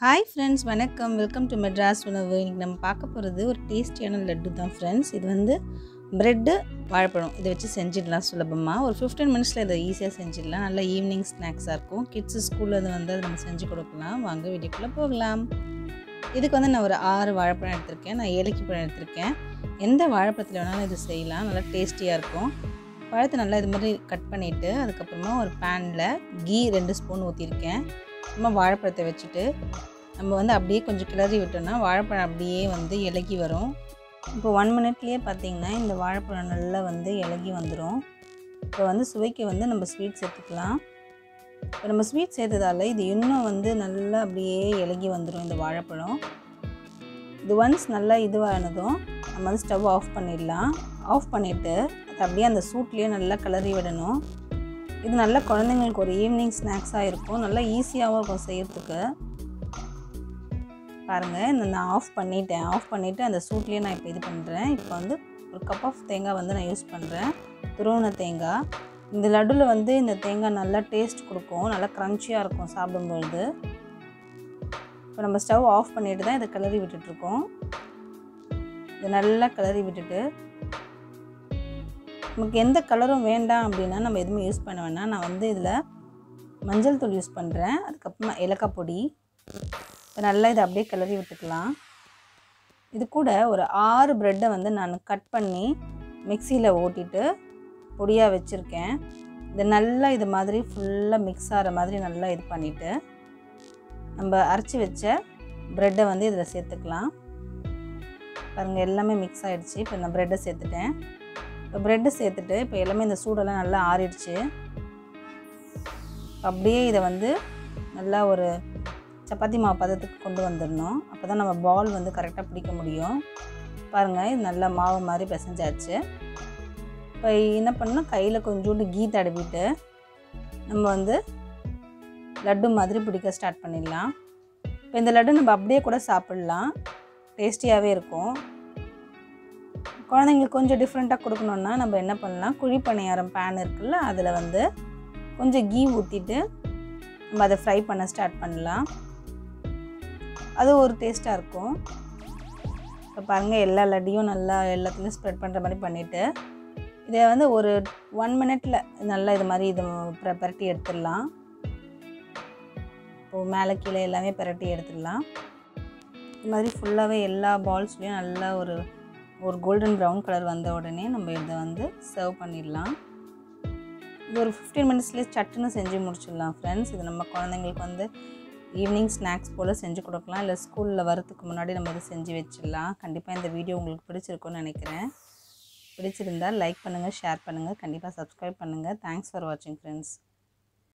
hi friends வணக்கம் welcome to Madras உணவு இன்றைக்கி நம்ம பார்க்க போகிறது ஒரு டேஸ்டியான லட்டு தான் ஃப்ரெண்ட்ஸ் இது வந்து ப்ரெட்டு வாழைப்பழம் இதை வச்சு செஞ்சிடலாம் சுலபமாக ஒரு ஃபிஃப்டீன் மினிட்ஸில் இதை ஈஸியாக செஞ்சிடலாம் நல்லா ஈவினிங் ஸ்நாக்ஸாக இருக்கும் கிட்ஸு ஸ்கூலில் இது வந்து அதை நம்ம செஞ்சு கொடுக்கலாம் வாங்க வீடியோக்குள்ளே போகலாம் இதுக்கு வந்து நான் ஒரு ஆறு வாழைப்பழம் எடுத்திருக்கேன் நான் ஏலக்கி பழம் எடுத்திருக்கேன் எந்த வாழைப்பழத்தில் வேணாலும் இது செய்யலாம் நல்லா டேஸ்டியாக இருக்கும் பழத்தை நல்லா இது மாதிரி கட் பண்ணிவிட்டு அதுக்கப்புறமா ஒரு பேனில் கீ ரெண்டு ஸ்பூன் ஊற்றிருக்கேன் நம்ம வாழைப்பழத்தை வச்சுட்டு நம்ம வந்து அப்படியே கொஞ்சம் கிளறி விட்டோம்னா வாழைப்பழம் அப்படியே வந்து இலகி வரும் இப்போ ஒன் மினிட்லேயே பார்த்தீங்கன்னா இந்த வாழைப்பழம் நல்லா வந்து இலகி வந்துடும் இப்போ வந்து சுவைக்கு வந்து நம்ம ஸ்வீட் சேர்த்துக்கலாம் இப்போ நம்ம ஸ்வீட் சேர்த்ததால இது இன்னும் வந்து நல்லா அப்படியே இலகி வந்துடும் இந்த வாழைப்பழம் இது ஒன்ஸ் நல்லா இதுவானதும் நம்ம வந்து ஸ்டவ் ஆஃப் பண்ணிடலாம் ஆஃப் பண்ணிவிட்டு அது அப்படியே அந்த சூட்லேயே நல்லா கிளறி விடணும் இது நல்லா குழந்தைங்களுக்கு ஒரு ஈவினிங் ஸ்நாக்ஸாக இருக்கும் நல்லா ஈஸியாகவும் இருக்கும் செய்யறதுக்கு பாருங்கள் இந்த நான் ஆஃப் பண்ணிட்டேன் ஆஃப் பண்ணிவிட்டு அந்த சூட்லேயே நான் இப்போ இது பண்ணுறேன் இப்போ வந்து ஒரு கப் ஆஃப் தேங்காய் வந்து நான் யூஸ் பண்ணுறேன் துருவன தேங்காய் இந்த லட்டுவில் வந்து இந்த தேங்காய் நல்லா டேஸ்ட் கொடுக்கும் நல்லா க்ரன்ச்சியாக இருக்கும் சாப்பிடும்பொழுது இப்போ நம்ம ஸ்டவ் ஆஃப் பண்ணிட்டு தான் இதை கிளறி விட்டுட்ருக்கோம் இதை நல்லா கிளறி விட்டுட்டு நமக்கு எந்த கலரும் வேண்டாம் அப்படின்னா நம்ம எதுவுமே யூஸ் பண்ண வேணாம் நான் வந்து இதில் மஞ்சள் தூள் யூஸ் பண்ணுறேன் அதுக்கப்புறமா ஏலக்காய் பொடி நல்லா இதை அப்படியே கிளறி விட்டுக்கலாம் இது கூட ஒரு ஆறு ப்ரெட்டை வந்து நான் கட் பண்ணி மிக்சியில் ஓட்டிட்டு பொடியாக வச்சுருக்கேன் இதை நல்லா இது மாதிரி ஃபுல்லாக மிக்ஸ் ஆகிற மாதிரி நல்லா இது பண்ணிவிட்டு நம்ம அரைச்சி வச்ச ப்ரெட்டை வந்து இதில் சேர்த்துக்கலாம் பாருங்கள் எல்லாமே மிக்ஸ் ஆகிடுச்சு இப்போ நான் ப்ரெட்டை சேர்த்துட்டேன் இப்போ ப்ரெட்டு சேர்த்துட்டு இப்போ எல்லாமே இந்த சூடெல்லாம் நல்லா ஆறிடுச்சு அப்படியே இதை வந்து நல்லா ஒரு சப்பாத்தி மாவு பதத்துக்கு கொண்டு வந்துடணும் அப்போ தான் நம்ம பால் வந்து கரெக்டாக பிடிக்க முடியும் பாருங்கள் இது நல்லா மாவு மாதிரி பிசைஞ்சாச்சு இப்போ என்ன பண்ணணும் கையில் கொஞ்சோண்டு கீ தடவிட்டு நம்ம வந்து லட்டு மாதிரி பிடிக்க ஸ்டார்ட் பண்ணிடலாம் இப்போ இந்த லட்டு நம்ம அப்படியே கூட சாப்பிட்லாம் டேஸ்டியாகவே இருக்கும் குழந்தைங்களுக்கு கொஞ்சம் டிஃப்ரெண்ட்டாக கொடுக்கணுன்னா நம்ம என்ன பண்ணலாம் குழி பணியாரம் பேன் இருக்குல்ல அதில் வந்து கொஞ்சம் கீ ஊற்றிட்டு நம்ம அதை ஃப்ரை பண்ண ஸ்டார்ட் பண்ணலாம் அது ஒரு டேஸ்ட்டாக இருக்கும் இப்போ பாருங்கள் எல்லா லட்டையும் நல்லா எல்லாத்துலேயும் ஸ்ப்ரெட் பண்ணுற மாதிரி பண்ணிவிட்டு இதை வந்து ஒரு ஒன் மினிட்ல நல்லா இது மாதிரி இது பிரட்டி எடுத்துடலாம் இப்போது மேலே கீழே எல்லாமே பிரட்டி எடுத்துடலாம் இது மாதிரி ஃபுல்லாகவே எல்லா பால்ஸ்லேயும் நல்லா ஒரு ஒரு கோல்டன் ப்ரௌன் கலர் வந்த உடனே நம்ம இதை வந்து சர்வ் பண்ணிடலாம் இது ஒரு ஃபிஃப்டீன் மினிட்ஸ்லேயே சட்டுன்னு செஞ்சு முடிச்சிடலாம் ஃப்ரெண்ட்ஸ் இது நம்ம குழந்தைங்களுக்கு வந்து ஈவினிங் ஸ்நாக்ஸ் போல் செஞ்சு கொடுக்கலாம் இல்லை ஸ்கூலில் வரத்துக்கு முன்னாடி நம்ம இதை செஞ்சு வச்சிடலாம் கண்டிப்பாக இந்த வீடியோ உங்களுக்கு பிடிச்சிருக்கும்னு நினைக்கிறேன் பிடிச்சிருந்தால் லைக் பண்ணுங்கள் ஷேர் பண்ணுங்கள் கண்டிப்பாக சப்ஸ்கிரைப் பண்ணுங்கள் தேங்க்ஸ் ஃபார் வாட்சிங் ஃப்ரெண்ட்ஸ்